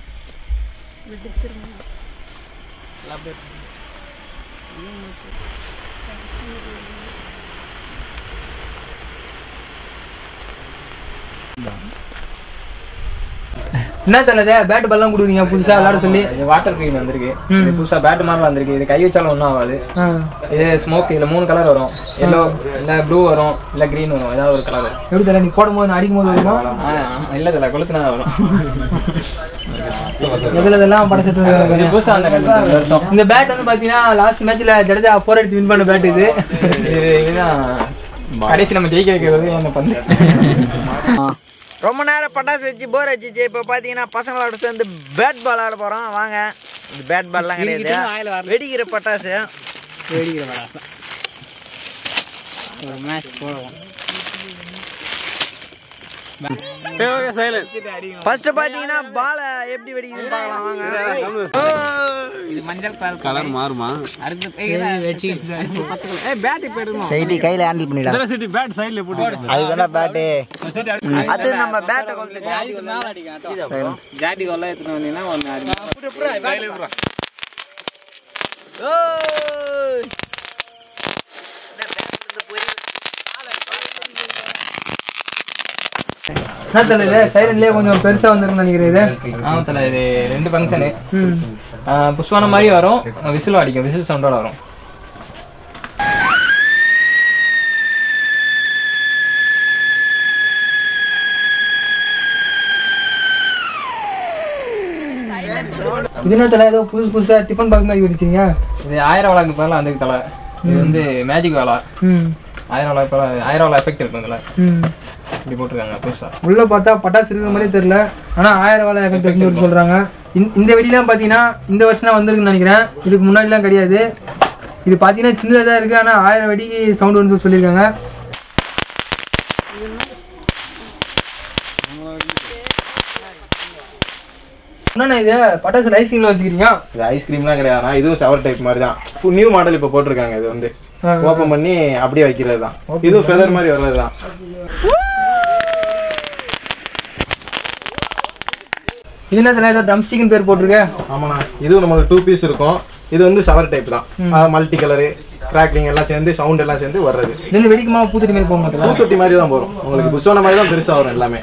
Speaker 1: என்ன தெரியல பேட் பால்லாம் கொடுக்குறீங்க புதுசா விளையாட சொல்லி
Speaker 9: இது வாட்டர் க்ரீன் வந்திருக்கு இது புதுசா பேட் மாதிரிலாம் வந்திருக்கு இது கை வச்சாலும் ஒன்றும் ஆகாது
Speaker 1: ஆ.
Speaker 9: இது ஸ்மோக் இதுல மூணு கலர் வரும் எல்லோ இல்ல ப்ளூ வரும் இல்ல green வரும் ஏதாவது ஒரு கலர்
Speaker 1: எப்படி தெரியல நீ போடும்போது நான் அடிக்கும் போது வருமா
Speaker 9: இல்ல தெரியல கொளுத்துனா வரும்
Speaker 1: எதுல இதெல்லாம் படைச்சது
Speaker 9: இது புதுசா அந்த இந்த வருஷம்
Speaker 1: இந்த பேட் வந்து பாத்தீங்கன்னா லாஸ்ட் மேட்ச்ல ஜடேஜா ஃபோர் அடிச்சு வின் பண்ண பேட் இது
Speaker 9: இது இதுதான் கடைசி நம்ம ஜெயிக்க வைக்கிறது அந்த பந்து
Speaker 3: ரொம்ப நேரம் பட்டாசு வச்சு போர் அடிச்சிச்சு இப்போ பார்த்தீங்கன்னா பசங்களோட சேர்ந்து பேட் பால் ஆட போகிறோம் வாங்க இது பேட் பால்லாம் கிடையாது வெடிக்கிற பட்டாசு
Speaker 5: வெடிக்கிற படம் ஒரு மேட்ச் போடுவோம்
Speaker 3: ஃபர்ஸ்ட் பார்த்தீங்கன்னா பாலை எப்படி வெடிக்குதுன்னு பார்க்கலாம் வாங்க
Speaker 5: இது மஞ்சள் கலர் கலர் மாறுமா அடுத்து பேட் இப்போ எடுக்கணும்
Speaker 3: சைடி கையில் ஹேண்டில் பண்ணிடலாம்
Speaker 5: சிட்டி பேட் சைடுல போட்டு
Speaker 3: அதுதானே பேட்டு அது நம்ம பேட்டை கொளுத்துக்கலாம்
Speaker 5: மேல அடிக்கும் ஜாட்டி கொள்ள எடுத்துட்டு வந்தீங்கன்னா ஒன்று அடிக்கும்
Speaker 1: என்ன தெரியல சைலண்ட்லயே கொஞ்சம் பெருசா வந்திருக்குன்னு நினைக்கிறேன் இது
Speaker 9: ஆமா தல இது ரெண்டு ஃபங்க்ஷனு
Speaker 1: ம்.
Speaker 9: புஷ்வான மாதிரி வரும் விசில் அடிக்கும் விசில் சவுண்டோட வரும்
Speaker 1: இது என்ன தெரியல ஏதோ புதுசு புதுசா டிஃபன் பாக்ஸ் மாதிரி வெடிச்சீங்க
Speaker 9: இது ஆயிரம் வாழாக்கு பதிலாக அந்த தலை இது வந்து மேஜிக் வாழா
Speaker 1: ம்
Speaker 9: ஆயிரம் வாழா இப்போ ஆயிரம் வாழா எஃபெக்ட் இருக்கும் இதில்
Speaker 1: ம்
Speaker 9: இப்படி போட்டிருக்காங்க புதுசா
Speaker 1: உள்ள பார்த்தா பட்டாசு இருக்கிற மாதிரி தெரியல ஆனா ஆயிரம் வாழை எஃபெக்ட் இருக்குன்னு சொல்றாங்க இந்த- இந்த வெடிலாம் பாத்தீங்கன்னா இந்த வருஷம் தான் வந்திருக்குன்னு நினைக்கிறேன் இதுக்கு முன்னாடிலாம் கிடையாது இது பாத்தீங்கன்னா சின்னதா தான் இருக்கு ஆனா ஆயிரம் வெடிக்கு சவுண்ட் வந்து சொல்லியிருக்காங்க என்னண்ணா இது பட்டாசு ரைசிங்ல வச்சுக்கிறீங்க
Speaker 8: இது ஐஸ்கிரீம்லாம் கிடையாதுண்ணா இதுவும் சவர் டைப் மாதிரி தான் நியூ மாடல் இப்போ போட்டிருக்காங்க இது வந்து
Speaker 1: ஆ.
Speaker 8: ஓப்பன் பண்ணி அப்படியே வைக்கிறது தான் இதுவும் ஃபெதர் மாதிரி வர்றது தான்
Speaker 1: இது என்ன தெரியல ஏதோ ட்ரம் ஸ்டிக்னு பேர் போட்டிருக்க
Speaker 8: ஆமாண்ணா இதுவும் நம்மளுக்கு டூ பீஸ் இருக்கும் இது வந்து சவர் டைப் தான் மல்டி கலரு கிராக்லிங் எல்லாம் சேர்ந்து சவுண்ட் எல்லாம் சேர்ந்து வர்றது
Speaker 1: இது வந்து வெடிக்குமா பூத்தடி மாதிரி போக மாட்டேன்
Speaker 8: பூத்தொட்டி மாதிரி தான் வரும் உங்களுக்கு புஷ்வான மாதிரி தான் பெருசாக வரும் எல்லாமே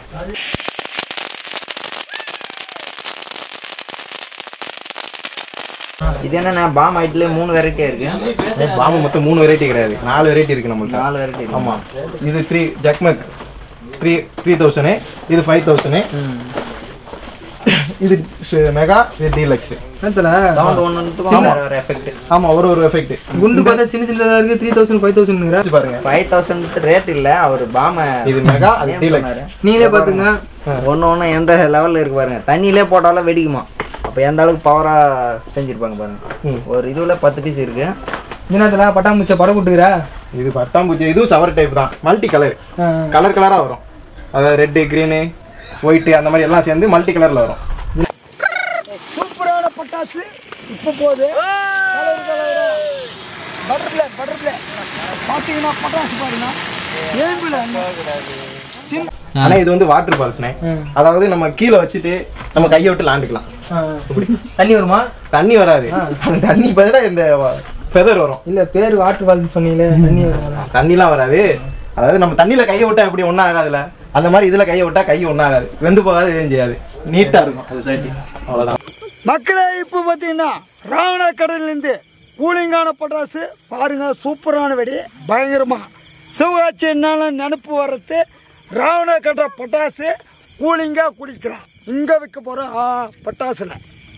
Speaker 3: இது என்னன்னா பாம் ஐட்ல மூணு வெரைட்டியா இருக்கு
Speaker 8: பாம்பு மொத்தம் மூணு வெரைட்டி கிடையாது நாலு வெரைட்டி இருக்கு நம்மள்ட்ட
Speaker 3: நாலு வெரைட்டி
Speaker 8: ஆமாம் இது த்ரீ ஜக்மக் த்ரீ த்ரீ தௌசண்ட் இது ஃபைவ் தௌசண்ட் இது மெகா இது டீலக்ஸ்
Speaker 1: என்ன தெரியல
Speaker 3: சவுண்ட் ஒன்றுத்துக்கும் வேற வேற எஃபெக்ட்
Speaker 8: ஆமாம் ஒரு ஒரு எஃபெக்ட்
Speaker 1: குண்டு பார்த்தா சின்ன சின்னதா இருக்கு த்ரீ தௌசண்ட் ஃபைவ் தௌசண்ட்
Speaker 8: பாருங்க
Speaker 3: ஃபைவ் தௌசண்ட் ரேட் இல்ல அவர் பாம
Speaker 8: இது மெகா அது டீலக்ஸ்
Speaker 1: நீங்களே பாத்துங்க
Speaker 3: ஒன்று ஒன்று எந்த லெவலில் இருக்கு பாருங்க தண்ணியிலே போட்டாலும் வெடிக்குமா அப்போ எந்த அளவுக்கு பவராக செஞ்சுருப்பாங்க பாருங்க ஒரு இதுல பத்து பீஸ் இருக்கு
Speaker 1: தினத்துல பட்டாம்பூச்சை படம் விட்டுக்கிறா
Speaker 8: இது பட்டாம்பூச்சி இதுவும் சவர் டைப் தான் மல்டி கலர் கலர் கலராக வரும் அதாவது ரெட்டு க்ரீனு ஒயிட்டு அந்த மாதிரி எல்லாம் சேர்ந்து மல்டி கலரில் வரும்
Speaker 4: சூப்பரான பட்டாசு இப்போ போகுது கலர் கலரா பட்டர்ஃப்ளை பட்டர்ஃப்ளை பார்த்தீங்கன்னா பட்டாசு பாருங்க ஏம்பில்
Speaker 8: ஆனால் இது வந்து வாட்டர் பால்ஸ்னே அதாவது நம்ம கீழே வச்சுட்டு நம்ம கையை விட்டு லாண்டுக்கலாம்
Speaker 1: தண்ணி வருமா
Speaker 8: தண்ணி வராது அந்த தண்ணி பதிலாக இந்த ஃபெதர் வரும்
Speaker 1: இல்ல பேர் வாட்டர் பால் சொன்னீங்களே தண்ணி வருமா
Speaker 8: தண்ணிலாம் வராது அதாவது நம்ம தண்ணியில் கையை விட்டா எப்படி ஒன்றும் ஆகாதுல்ல அந்த மாதிரி இதில் கையை விட்டா கை ஒன்றும் ஆகாது வெந்து போகாது எதுவும் செய்யாது நீட்டாக இருக்கும் அது சைட்டி அவ்வளோதான்
Speaker 4: மக்களே இப்போ பார்த்தீங்கன்னா ராவண கடல்லேருந்து கூலிங்கான பட்டாசு பாருங்க சூப்பரான வெடி பயங்கரமா சிவகாட்சி என்னாலும் நினப்பு வர்றது ராவண கட்ட பட்டாசு கூலிங்காக குடிக்கலாம் இங்கே வைக்க போகிறோம் பட்டாசுல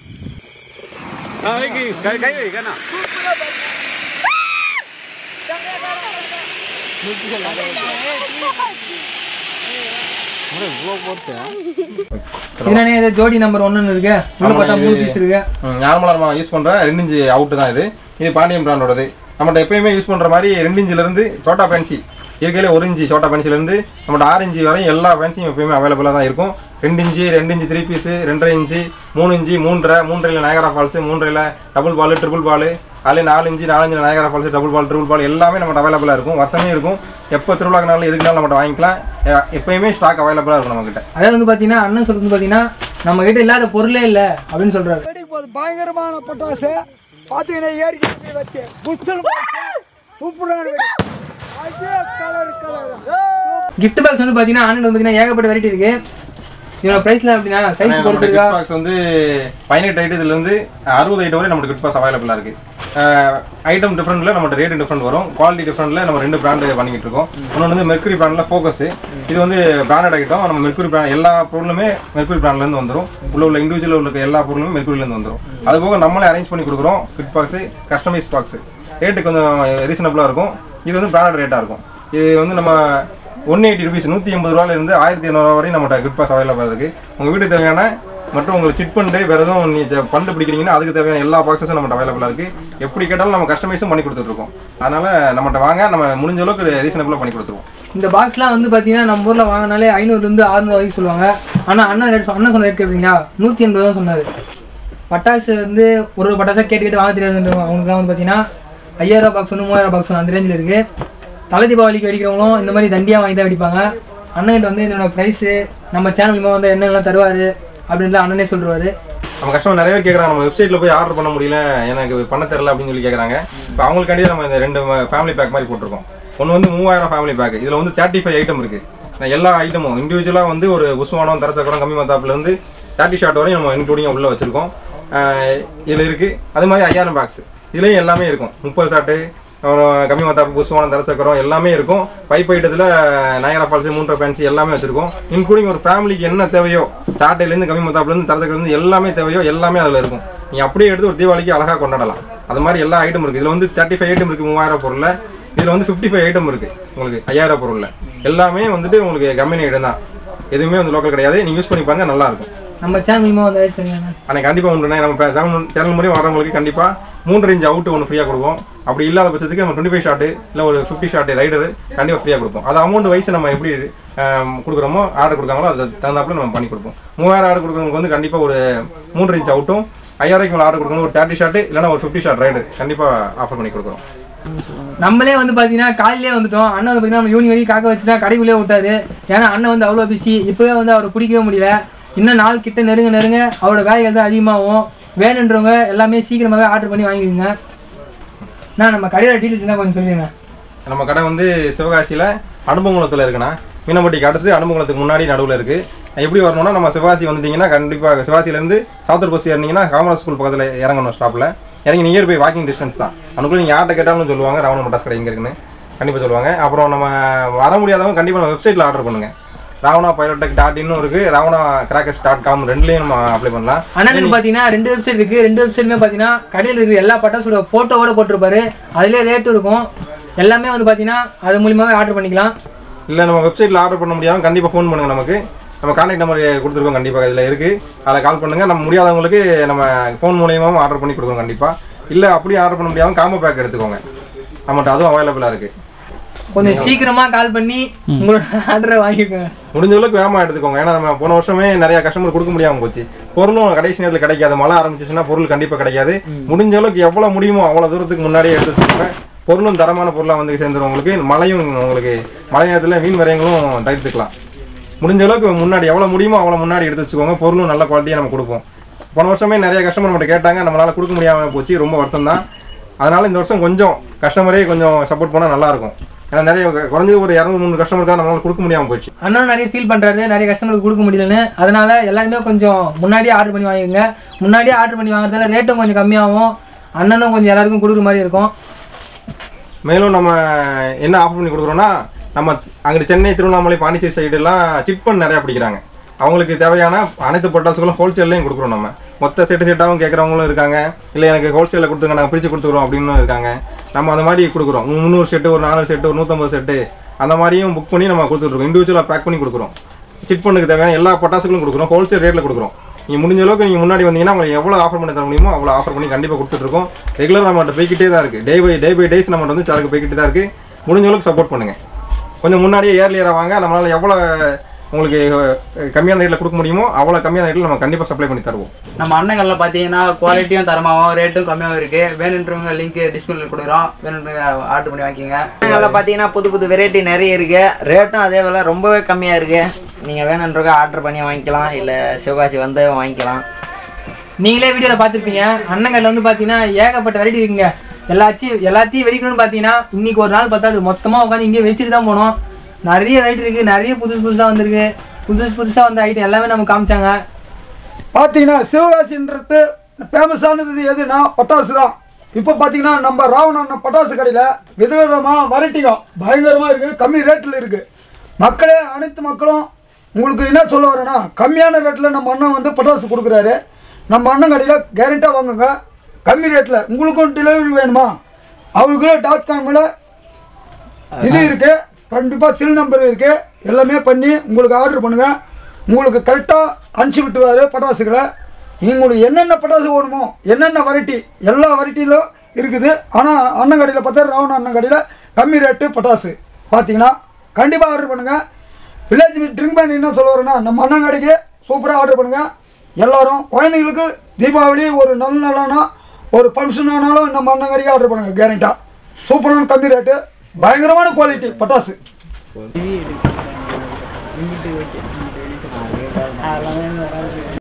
Speaker 1: இதுனானே ஏதோ ஜோடி நம்பர் ஒன்னு இருக்கு உள்ள பார்த்தா மூணு பீஸ் இருக்கு
Speaker 2: நார்மலாக நம்ம யூஸ் பண்ணுற ரெண்டு இன்ச்சு அவுட்டு தான் இது இது பாண்டியன் பிராண்டோடது நம்மகிட்ட எப்பயுமே யூஸ் பண்ணுற மாதிரி ரெண்டு இன்ச்சிலேருந்து சோட்டா பென்சி இருக்கையில ஒரு இன்ச்சு சோட்டா பென்சிலேருந்து நம்மகிட்ட ஆறு இன்ச்சு வரையும் எல்லா பென்சியும் எப்பயுமே அவைலபிளாக தான் இருக்கும் ரெண்டு இன்ச்சு ரெண்டு இன்ச்சு த்ரீ பீஸு ரெண்டரை இன்ச்சு மூணு இன்ச்சு மூன்றரை மூன்றரையில் நயகரா ஃபால்ஸு மூன்றரையில் டபுள் பால் ட்ரிபிள் பால் அதுலேயே நாலு இன்ச்சு நாலஞ்சு Niagara Falls double ball triple ball எல்லாமே நம்மகிட்ட அவைலபிளாக இருக்கும் வருஷமே இருக்கும் எப்போ திருவிழாக்குனாலும் எதுக்குனாலும் நம்மகிட்ட வாங்கிக்கலாம் எ- எப்பயுமே ஸ்டாக் அவைலபிளாக இருக்கும் நம்மகிட்ட
Speaker 1: அதாவது வந்து பாத்தீங்கன்னா அண்ணன் சொல்றது பாத்தீங்கன்னா நம்ம கிட்ட இல்லாத பொருளே இல்ல அப்படின்னு சொல்றாரு
Speaker 4: வெடிக்க போகுது பயங்கரமான பட்டாசு பார்த்தீங்கன்னா ஏறிக்கிட்டு வச்சு புஷ்டல் சூப்பரான வெடி அதே கலர் கலர்
Speaker 1: gift பாக்ஸ் வந்து பார்த்தீங்கன்னா ஆனண்ட் வந்து பார்த்தீங்கன்னா ஏகப்பட்ட வெரைட்டி இருக்கு இதோட ப்ரைஸ்லாம் எப்படின்னா சைஸ் பொறுத்து இருக்கா
Speaker 2: கிஃப்ட் பாக்ஸ் வந்து பதினெட்டு ஐட்டத்துல இருந்து அறுபது ஐட்டம் வரை நம்மளுக்கு கிஃப்ட் பாக்ஸ் அவைலபிளா இருக்கு ஐட்டம் டிஃப்ரெண்ட்ல நம்மகிட்ட ரேட் டிஃப்ரெண்ட் வரும் குவாலிட்டி டிஃப்ரெண்ட்ல நம்ம ரெண்டு பிராண்ட் பண்ணிக்கிட்டு இருக்கோம் இன்னொன்று வந்து மெர்க்குரி பிராண்ட்ல ஃபோக்கஸ் இது வந்து பிராண்டட் ஐட்டம் நம்ம மெர்க்குரி பிராண்ட் எல்லா பொருளுமே மெர்க்குரி பிராண்ட்ல இருந்து வந்துரும் உள்ள உள்ள இண்டிவிஜுவல் உள்ள எல்லா பொருளுமே மெர்க்குரில இருந்து வந்துரும் அது போக நம்மளே அரேஞ்ச் பண்ணி கொடுக்குறோம் gift box customize box rate கொஞ்சம் ரீசனபிளா இருக்கும் இது வந்து பிராண்டட் ரேட்டா இருக்கும் இது வந்து நம்ம ஒன் எயிட்டி ருபீஸ் நூற்றி எண்பது ரூபாயில இருந்து ஆயிரத்தி இரநூறுவா வரையும் நம்மகிட்ட கிஃப்ட் பாஸ் அவைலபிள் இருக்கு உங்கள் வீட்டுக்கு தேவையான மற்றும் உங்களுக்கு சிட் பண்ணு வேறு எதுவும் நீ ஃபண்டு பிடிக்கிறீங்கன்னா அதுக்கு தேவையான எல்லா பாக்ஸஸும் நம்மகிட்ட அவைலபிளாக இருக்கு எப்படி கேட்டாலும் நம்ம கஸ்டமைஸும் பண்ணி கொடுத்துட்ருக்கோம் அதனால நம்மகிட்ட வாங்க நம்ம முடிஞ்ச அளவுக்கு ரீசனபிளாக பண்ணி கொடுத்துருவோம்
Speaker 1: இந்த பாக்ஸ்லாம் வந்து பார்த்தீங்கன்னா நம்ம ஊரில் வாங்கினாலே ஐநூறுலேருந்து அறுநூறு வரைக்கும் சொல்லுவாங்க ஆனால் அண்ணன் ரேட் அண்ணன் சொன்ன ரேட் கேட்பீங்களா நூற்றி எண்பது தான் சொன்னார் பட்டாசு வந்து ஒரு ஒரு பட்டாசாக கேட்டு கேட்டு வாங்க தெரியாதுன்றவங்க அவங்களுக்குலாம் வந்து பார்த்தீங்கன்னா ஐயாயிரம் பாக்ஸ் ஒன்று மூவாயிரம் பாக்ஸ் ஒன்று அந்த ரேஞ்சில் இருக்குது தலை தீபாவளிக்கு வெடிக்கிறவங்களும் இந்த மாதிரி தண்டியாக வாங்கி தான் வெடிப்பாங்க அண்ணன்கிட்ட வந்து இதோட ப்ரைஸு நம்ம சேனல் மூலமாக வந்து என்னெல்லாம் தருவார் அப்படின்லாம் அண்ணனே சொல்லிடுவாரு
Speaker 2: நம்ம கஸ்டமர் நிறைய பேர் கேட்குறாங்க நம்ம வெப்சைட்டில் போய் ஆர்டர் பண்ண முடியல எனக்கு பண்ண தெரில அப்படின்னு சொல்லி கேட்குறாங்க இப்போ அவங்களுக்காண்டி நம்ம இந்த ரெண்டு ஃபேமிலி பேக் மாதிரி போட்டிருக்கோம் ஒன்று வந்து மூவாயிரம் ஃபேமிலி பேக் இதில் வந்து தேர்ட்டி ஃபைவ் ஐட்டம் இருக்குது எல்லா ஐட்டமும் இண்டிவிஜுவலாக வந்து ஒரு உஸ்வானம் தரச்சக்கரம் கம்மி மத்தாப்புலேருந்து தேர்ட்டி ஷார்ட் வரையும் நம்ம இன்க்ளூடிங் உள்ளே வச்சுருக்கோம் இதில் இருக்குது அது மாதிரி ஐயாயிரம் பேக்ஸ் இதுலேயும் எல்லாமே இருக்கும் முப்பது ஷாட்டு அப்புறம் கம்மி மத்தாப்பு புஷ்வானம் தரச்சக்கரம் எல்லாமே இருக்கும் பைப் ஐட்டத்தில் நயரா ஃபால்ஸ் மூன்றரை பேன்சி எல்லாமே வச்சிருக்கோம் இன்க்ளூடிங் ஒரு ஃபேமிலிக்கு என்ன தேவையோ சாட்டையிலேருந்து கம்மி மத்தாப்புலேருந்து தரச்சக்கரத்துலேருந்து எல்லாமே தேவையோ எல்லாமே அதில் இருக்கும் நீங்கள் அப்படியே எடுத்து ஒரு தீபாவளிக்கு அழகாக கொண்டாடலாம் அது மாதிரி எல்லா ஐட்டம் இருக்குது இதில் வந்து தேர்ட்டி ஃபைவ் ஐட்டம் இருக்குது மூவாயிரம் பொருளில் இதில் வந்து ஃபிஃப்டி ஃபைவ் ஐட்டம் இருக்குது உங்களுக்கு ஐயாயிரம் பொருளில் எல்லாமே வந்துட்டு உங்களுக்கு கம்பெனி ஐட்டம் தான் எதுவுமே வந்து லோக்கல் கிடையாது நீங்கள் யூஸ் பண்ணி பாருங்க நல்லா இருக்கும்
Speaker 1: நம்ம சேனல் மூலமாக வந்து சரிங்க
Speaker 2: ஆனால் கண்டிப்பாக உண்டு நம்ம சேனல் சேனல் மூலியம் வரவங்களுக்கு கண்டிப்பாக மூன்று இன்ச் அவுட்டு ஒன்று ஃப்ரீயாக கொடுப்போம் அப்படி இல்லாத பட்சத்துக்கு நம்ம டுவெண்ட்டி ஃபைவ் ஷாட்டு இல்லை ஒரு ஃபிஃப்டி ஷாட்டு ரைடரு கண்டிப்பாக ஃப்ரீயாக கொடுப்போம் அது அமௌண்ட் வைஸ் நம்ம எப்படி ஆம், கொடுக்குறோமோ ஆர்டர் கொடுக்காங்களோ அது தகுந்தாப்புல நம்ம பண்ணி கொடுப்போம் மூவாயிரம் ஆர்டர் கொடுக்குறவங்களுக்கு வந்து கண்டிப்பாக ஒரு மூன்று இன்ச் அவுட்டும் ஐயாயிரம் மேலே ஆர்டர் கொடுக்கணும் ஒரு தேர்ட்டி ஷாட்டு இல்லைனா ஒரு ஃபிஃப்டி ஷாட் ரைடர் கண்டிப்பாக ஆஃபர் பண்ணி கொடுக்குறோம்
Speaker 1: நம்மளே வந்து பார்த்தீங்கன்னா காலையிலே வந்துட்டோம் அண்ணன் வந்து பார்த்தீங்கன்னா நம்ம யூனி வரைக்கும் காக்க வச்சு தான் கடைக்குள்ளே விட்டாரு ஏன்னா அண்ணன் வந்து அவ்வளோ பிஸி இப்போவே வந்து அவரை பிடிக்கவே முடியல இன்னும் நாள் கிட்ட நெருங்க நெருங்க அவரோட வேலைகள் தான் அதிகமாகும் வேணுன்றவங்க எல்லாமே சீக்கிரமாகவே ஆர்டர் பண்ணி வாங்கிக்கோங்க நான் நம்ம கடையோட டீட்டெயில்ஸ்லாம் கொஞ்சம் சொல்லிடுங்க
Speaker 2: நம்ம கடை வந்து சிவகாசியில் அனுபவங்குளத்தில் இருக்குண்ணா மீனம்பட்டிக்கு அடுத்து அனுபவங்குளத்துக்கு முன்னாடி நடுவில் இருக்குது எப்படி வரணும்னா நம்ம சிவகாசி வந்துட்டீங்கன்னா கண்டிப்பாக சிவகாசியிலேருந்து சாத்தூர் பஸ் ஏறினீங்கன்னா காமராஜ் ஸ்கூல் பக்கத்தில் இறங்கணும் ஸ்டாப்பில் இறங்கி நியர் போய் வாக்கிங் டிஸ்டன்ஸ் தான் அனுக்குள்ள நீங்கள் யார்கிட்ட கேட்டாலும் சொல்லுவாங்க ராவண மட்டாஸ் கடை எங்கே இருக்குன்னு கண்டிப்பாக சொல்லுவாங்க அப்புறம் நம்ம வர முடியாதவங்க கண்டிப்பாக நம்ம வெப்சைட்டில் ஆர்டர் பண்ணுங்கள் ராவணா பைரோடெக் டாட் இன்னும் இருக்குது ராவணா கிராக்கர்ஸ் டாட் காம் ரெண்டுலேயும் நம்ம அப்ளை பண்ணலாம்
Speaker 1: அண்ணனுக்கு பார்த்தீங்கன்னா ரெண்டு வெப்சைட் இருக்குது ரெண்டு வெப்சைட்டுமே பார்த்தீங்கன்னா கடையில் இருக்கிற எல்லா பட்டாசோட ஃபோட்டோவோட போட்டிருப்பாரு அதிலே ரேட்டும் இருக்கும் எல்லாமே வந்து பார்த்தீங்கன்னா அது மூலியமாகவே ஆர்டர் பண்ணிக்கலாம்
Speaker 2: இல்லை நம்ம வெப்சைட்டில் ஆர்டர் பண்ண முடியாமல் கண்டிப்பாக ஃபோன் பண்ணுங்கள் நமக்கு நம்ம கான்டாக்ட் நம்பர் கொடுத்துருக்கோம் கண்டிப்பாக இதில் இருக்குது அதில் கால் பண்ணுங்கள் நம்ம முடியாதவங்களுக்கு நம்ம ஃபோன் மூலியமாகவும் ஆர்டர் பண்ணி கொடுக்குறோம் கண்டிப்பாக இல்லை அப்படியே ஆர்டர் பண்ண முடியாமல் காம்போ பேக் எடுத்துக்கோங்க நம்மகிட்ட அதுவும் அவைலபிளாக இருக்குது
Speaker 1: கொஞ்சம் சீக்கிரமாக கால் பண்ணி உங்களோட ஆர்டரை வாங்கிக்கோங்க
Speaker 2: முடிஞ்ச அளவுக்கு வேகமாக எடுத்துக்கோங்க ஏன்னா நம்ம போன வருஷமே நிறைய கஸ்டமர் கொடுக்க முடியாமல் போச்சு பொருளும் கடைசி நேரத்தில் கிடைக்காது மழை ஆரம்பிச்சிச்சுன்னா பொருள் கண்டிப்பாக கிடைக்காது முடிஞ்ச அளவுக்கு எவ்வளோ முடியுமோ அவ்வளோ தூரத்துக்கு முன்னாடியே எடுத்து வச்சுக்கோங்க பொருளும் தரமான பொருளாக வந்து சேர்ந்துரும் உங்களுக்கு மழையும் உங்களுக்கு மழை நேரத்தில் மீன் வரையங்களும் தவிர்த்துக்கலாம் முடிஞ்ச அளவுக்கு முன்னாடி எவ்வளோ முடியுமோ அவ்வளோ முன்னாடி எடுத்து வச்சுக்கோங்க பொருளும் நல்ல குவாலிட்டியாக நம்ம கொடுப்போம் போன வருஷமே நிறைய கஸ்டமர் நம்மகிட்ட கேட்டாங்க நம்மளால் கொடுக்க முடியாமல் போச்சு ரொம்ப வருத்தம் தான் அதனால் இந்த வருஷம் கொஞ்சம் கஸ்டமரே கொஞ்சம் சப்போர்ட் பண்ணால் நல்லாயிருக்கும் ஏன்னா நிறைய குறைஞ்சது ஒரு இரநூறு மூணு கஸ்டமருக்காக நம்மளால் கொடுக்க முடியாமல் போச்சு
Speaker 1: அண்ணனும் நிறைய ஃபீல் பண்ணுறாரு நிறைய கஸ்டமருக்கு கொடுக்க முடியலன்னு அதனால எல்லாருமே கொஞ்சம் முன்னாடியே ஆர்டர் பண்ணி வாங்கிக்கோங்க முன்னாடியே ஆர்டர் பண்ணி வாங்குறதால ரேட்டும் கொஞ்சம் கம்மியாகும் அண்ணனும் கொஞ்சம் எல்லாருக்கும் கொடுக்குற மாதிரி இருக்கும்
Speaker 2: மேலும் நம்ம என்ன ஆஃபர் பண்ணி கொடுக்குறோன்னா நம்ம அங்கிட்டு சென்னை திருவண்ணாமலை பாண்டிச்சேரி சைடுலாம் சிட் பண்ண நிறையா பிடிக்கிறாங்க அவங்களுக்கு தேவையான அனைத்து பட்டாசுகளும் ஹோல்சேல்லையும் கொடுக்குறோம் நம்ம மொத்த செட்டு செட்டாகவும் கேட்குறவங்களும் இருக்காங்க இல்லை எனக்கு ஹோல்சேலில் கொடுத்துங்க நாங்கள் பிரித்து கொடுத்துக்குறோம் அப்படின்னு இருக்காங்க நம்ம அந்த மாதிரி கொடுக்குறோம் முந்நூறு செட்டு ஒரு நானூறு செட்டு ஒரு நூற்றம்பது செட்டு அந்த மாதிரியும் புக் பண்ணி நம்ம கொடுத்துட்ருக்கோம் இண்டிவிஜுவலாக பேக் பண்ணி கொடுக்குறோம் சிட் பண்ணுக்கு தேவையான எல்லா பட்டாசுகளும் கொடுக்குறோம் ஹோல்சேல் ரேட்டில் கொடுக்குறோம் நீங்கள் முடிஞ்ச அளவுக்கு நீங்கள் முன்னாடி வந்தீங்கன்னா உங்களுக்கு எவ்வளோ ஆஃபர் பண்ணி தர முடியுமோ அவ்வளோ ஆஃபர் பண்ணி கண்டிப்பாக கொடுத்துட்ருக்கோம் ரெகுலராக நம்மகிட்ட போய்கிட்டே தான் இருக்குது day by day by days நம்மகிட்ட வந்து சரக்கு போய்கிட்டு தான் இருக்குது முடிஞ்ச அளவுக்கு சப்போர்ட் பண்ணுங்கள் கொஞ்சம் முன்னாடியே ஏர்லியராக வாங்க நம்மளால் எவ்வளோ உங்களுக்கு அஹ், கம்மியான ரேட்டில் கொடுக்க முடியுமோ அவ்வளோ கம்மியான ரேட்டில் நம்ம கண்டிப்பாக சப்ளை பண்ணி தருவோம்
Speaker 10: நம்ம அண்ணங்கள்ல பார்த்தீங்கன்னா குவாலிட்டியும் தரமாகவும் ரேட்டும் கம்மியாகவும் இருக்கு வேணுன்றவங்க லிங்க் டிஸ்பிளேல கொடுக்குறோம் வேணுன்றவங்க ஆர்டர் பண்ணி வாங்கிக்கோங்க
Speaker 3: அங்கே பார்த்தீங்கன்னா புது புது வெரைட்டி நிறைய இருக்கு ரேட்டும் அதே போல் ரொம்பவே கம்மியாக இருக்கு நீங்கள் வேணுன்றவங்க ஆர்டர் பண்ணி வாங்கிக்கலாம் இல்லை சிவகாசி வந்து வாங்கிக்கலாம்
Speaker 1: நீங்களே வீடியோவில் பார்த்துருப்பீங்க அண்ணங்கல்ல வந்து பார்த்தீங்கன்னா ஏகப்பட்ட வெரைட்டி இருக்குங்க எல்லாத்தையும் எல்லாத்தையும் வெடிக்கணும்னு பார்த்தீங்கன்னா இன்னைக்கு ஒரு நாள் பார்த்தா அது மொத்தமாக உட்காந்து இங்கேயே வச்சுட்டு தான் போனோம் நிறைய வெரைட்டி இருக்குது நிறைய புதுசு புதுசாக வந்திருக்கு புதுசு புதுசாக வந்த ஐட்டம் எல்லாமே நமக்கு காமிச்சாங்க
Speaker 4: பார்த்தீங்கன்னா சிவகாசின்றது ஃபேமஸானது எதுனா பட்டாசு தான் இப்போ பார்த்தீங்கன்னா நம்ம ராவணன் பட்டாசு கடையில் விதவிதமாக வெரைட்டிகம் பயங்கரமாக இருக்குது கம்மி ரேட்டில் இருக்குது மக்களே அனைத்து மக்களும் உங்களுக்கு என்ன சொல்ல வரேன்னா கம்மியான ரேட்டில் நம்ம அண்ணன் வந்து பட்டாசு கொடுக்குறாரு நம்ம அண்ணன் கடையில் கேரண்டாக வாங்குங்க கம்மி ரேட்டில் உங்களுக்கும் டெலிவரி வேணுமா அவருக்கு டாட் காமில் இது இருக்கு கண்டிப்பாக சில் நம்பர் இருக்கு எல்லாமே பண்ணி உங்களுக்கு ஆர்டர் பண்ணுங்க உங்களுக்கு கரெக்டாக அனுப்பிச்சி விட்டுவாரு பட்டாசுகளை உங்களுக்கு என்னென்ன பட்டாசு வேணுமோ என்னென்ன வெரைட்டி எல்லா வெரைட்டியிலும் இருக்குது ஆனால் அண்ணன் கடையில் பார்த்தா ராவண அண்ணன் கடையில் கம்மி ரேட்டு பட்டாசு பார்த்தீங்கன்னா கண்டிப்பாக ஆர்டர் பண்ணுங்கள் வில்லேஜ் ட்ரிங்க் பண்ணி என்ன சொல்ல வரேன்னா நம்ம அண்ணன் கடைக்கு சூப்பராக ஆர்டர் பண்ணுங்கள் எல்லாரும் குழந்தைங்களுக்கு தீபாவளி ஒரு நல்ல நாளானா ஒரு ஃபங்க்ஷன் ஆனாலும் நம்ம அண்ணன் கடைக்கு ஆர்டர் பண்ணுங்கள் கேரண்டாக சூப்பரான கம்மி ரேட்டு பயங்கரமான குவாலிட்டி பட்டாசு